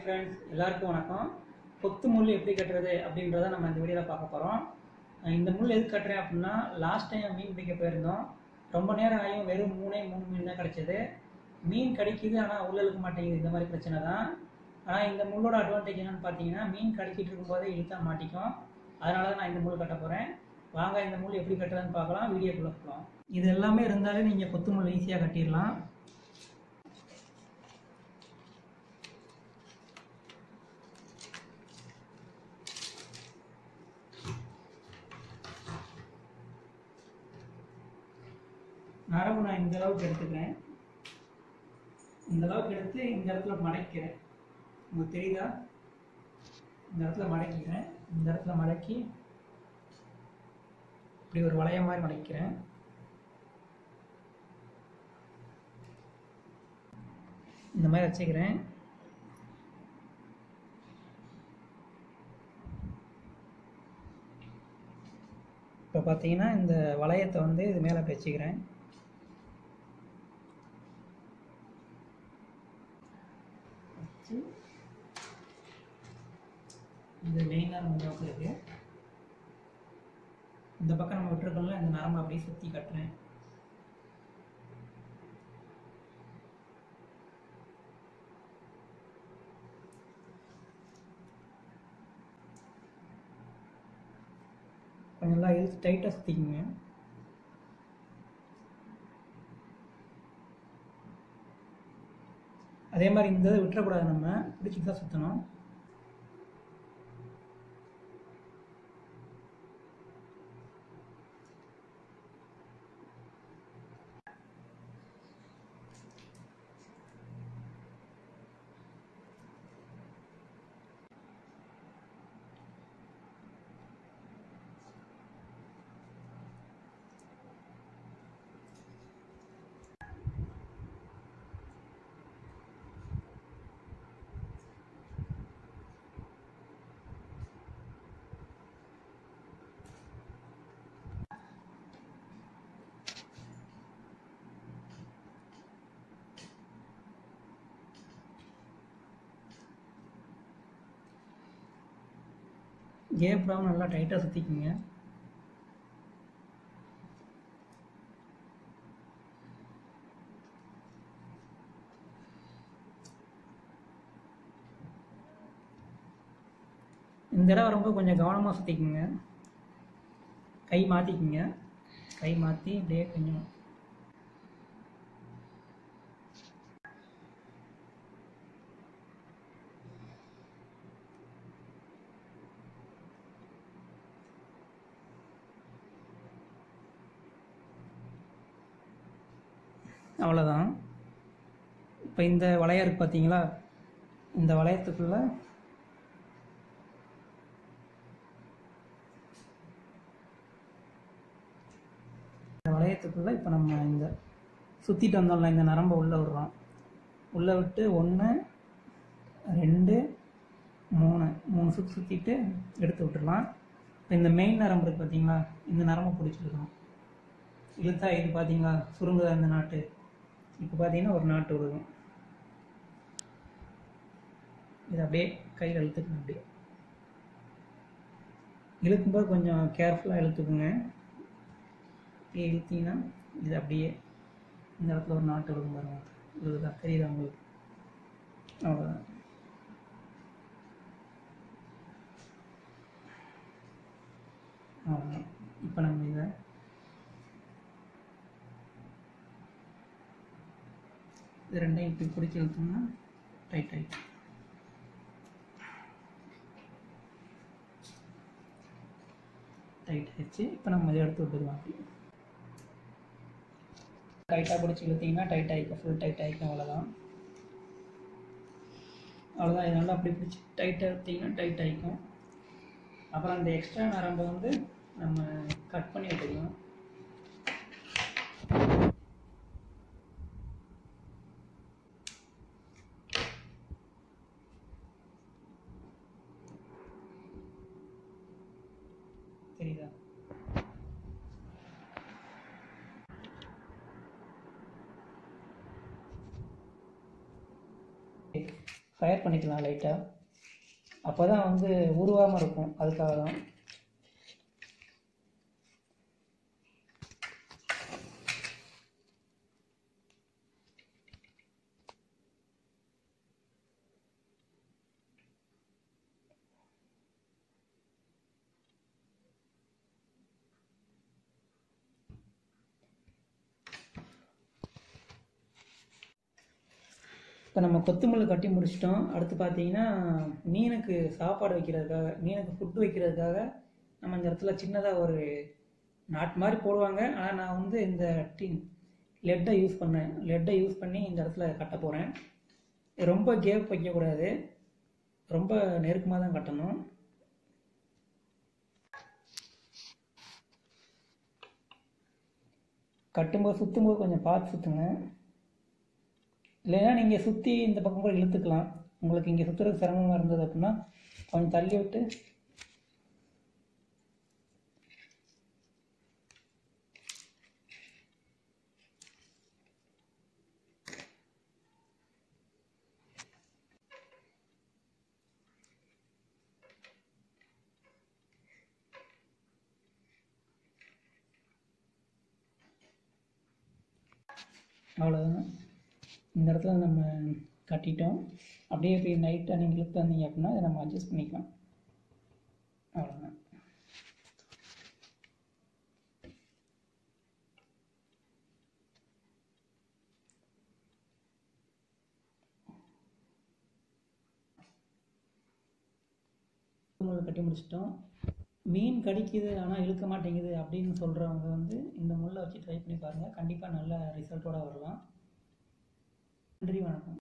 friends எல்லாருக்கும் வணக்கம் கொத்து முள் எப்படி கட்டுறது அப்படின்றத நம்ம இந்த வீடியோவில் பார்க்க போகிறோம் இந்த முள் எதுக்கு கட்டுறேன் அப்படின்னா லாஸ்ட் டைம் மீன் பிடிக்க போயிருந்தோம் ரொம்ப நேரம் ஆகியும் வெறும் மூணே மூணு மீன் தான் கிடைச்சது மீன் கிடைக்குது ஆனால் உள்ள இழுக்க மாட்டேங்குது இந்த மாதிரி பிரச்சனை தான் ஆனால் இந்த முள்ளோட அட்வான்டேஜ் என்னன்னு பார்த்தீங்கன்னா மீன் கடிச்சிட்டு இருக்கும்போதே இழுத்தா மாட்டிக்கும் அதனால தான் நான் இந்த முள் கட்ட போகிறேன் வாங்க இந்த முள் எப்படி கட்டுறதுன்னு பார்க்கலாம் வீடியோக்குள்ளே போகலாம் இது எல்லாமே இருந்தாலே நீங்கள் கொத்து முள் ஈஸியாக கட்டிடலாம் நரம்பு நான் இந்த அளவுக்கு எடுத்துக்கிறேன் இந்த அளவுக்கு எடுத்து இந்த இடத்துல மடக்கிறேன் உங்களுக்கு தெரியுதா இந்த இடத்துல மடக்கிக்கிறேன் இந்த இடத்துல மடக்கி இப்படி ஒரு வளைய மாதிரி மடக்கிறேன் இந்த மாதிரி வச்சுக்கிறேன் இப்போ பார்த்தீங்கன்னா இந்த வளையத்தை வந்து இது மேலே வச்சுக்கிறேன் வச்சு இந்த மெயின் நரம்பு இந்த பக்கம் இருக்கு இந்த பக்கம் நம்ம விட்டுருக்கோம்ல இந்த நரம்பு அப்படியே சுற்றி கட்டுறேன் கொஞ்சம் நல்லா இழுத்து டைட்டாக சுற்றிக்குங்க அதே மாதிரி இந்த இதை விட்டுறக்கூடாது நம்ம பிடிச்சிட்டு தான் சுற்றணும் கேப்லாம் நல்லா டைட்டாக சுற்றிக்குங்க இந்த இடம் வரும்போது கொஞ்சம் கவனமாக சுற்றிக்குங்க கை மாற்றிக்குங்க கை மாற்றி அப்படியே கொஞ்சம் அவ்வளோதான் இப்போ இந்த வளையம் இருக்கு பார்த்தீங்களா இந்த வளையத்துக்குள்ள இந்த வளையத்துக்குள்ள இப்போ நம்ம இந்த சுற்றிட்டு வந்தோம்ல இந்த நரம்பை உள்ளே விடுறோம் உள்ளே விட்டு ஒன்று ரெண்டு மூணு மூணு சுற்றி சுற்றிட்டு எடுத்து விட்டுடலாம் இப்போ இந்த மெயின் நரம்பு இருக்குது பார்த்தீங்களா இந்த நரம்பை பிடிச்சிருக்கோம் இழுத்தா இது பார்த்தீங்களா சுருங்குதா இந்த நாட்டு இப்போ பார்த்தீங்கன்னா ஒரு நாட்டு விழுகும் இது அப்படியே கையில் இழுத்துக்கணும் அப்படியே இழுக்கும்போது கொஞ்சம் கேர்ஃபுல்லாக இழுத்துக்குங்க அப்படியே இழுத்தீங்கன்னா இது அப்படியே இந்த இடத்துல ஒரு நாட்டு விழுகும் பாருங்க விழுகுதா தெரியுதா உங்களுக்கு அவ்வளோதான் அவ்வளோதான் இப்போ நம்ம இதை இது ரெண்டையும் இப்படி பிடிச்சி இழுத்தோம்னா டைட் ஆகிடும் டைட் ஆயிடுச்சு இப்போ நம்ம இதை எடுத்து விட்டுக்கலாம் அப்படி டைட்டாக பிடிச்சி இழுத்தீங்கன்னா டைட் ஆகிக்கும் ஃபுல் டைட் ஆகிக்கும் அவ்வளோதான் அவ்வளோதான் இது நல்லா அப்படி பிடிச்சி டைட்டாக எடுத்தீங்கன்னா டைட் ஆகிக்கும் அப்புறம் அந்த எக்ஸ்ட்ரா நரம்பை வந்து நம்ம கட் பண்ணி விட்டுக்கலாம் தெரியுதா ஃபயர் பண்ணிக்கலாம் லைட்டாக அப்போ தான் வந்து உருவாமல் இருக்கும் அதுக்காக தான் இப்போ நம்ம கொத்துமுள் கட்டி முடிச்சிட்டோம் அடுத்து பார்த்தீங்கன்னா மீனுக்கு சாப்பாடு வைக்கிறதுக்காக மீனுக்கு ஃபுட்டு வைக்கிறதுக்காக நம்ம இந்த இடத்துல சின்னதாக ஒரு நாட் மாதிரி போடுவாங்க ஆனால் நான் வந்து இந்த டின் லெட்டை யூஸ் பண்ணேன் லெட்டை யூஸ் பண்ணி இந்த இடத்துல கட்ட போகிறேன் ரொம்ப கேப் வைக்கக்கூடாது ரொம்ப நெருக்கமாக தான் கட்டணும் கட்டும்போது சுற்றும்போது கொஞ்சம் பார்த்து சுற்றுங்க இல்லைன்னா நீங்கள் சுற்றி இந்த பக்கம் கூட இழுத்துக்கலாம் உங்களுக்கு இங்கே சுற்றுறது சிரமமாக இருந்தது அப்படின்னா கொஞ்சம் தள்ளி விட்டு அவ்வளோதான் இந்த இடத்துல நம்ம கட்டிட்டோம் அப்படியே போய் நைட்டாக நீங்கள் இழுத்து வந்தீங்க அப்படின்னா இதை நம்ம அட்ஜஸ்ட் பண்ணிக்கலாம் அவ்வளோதான் உங்களுக்கு கட்டி முடிச்சிட்டோம் மீன் கடிக்குது ஆனால் இழுக்க மாட்டேங்குது அப்படின்னு சொல்கிறவங்க வந்து இந்த முள்ளை வச்சு ட்ரை பண்ணி பாருங்கள் கண்டிப்பாக நல்ல ரிசல்ட்டோட வரலாம் நன்றி வணக்கம்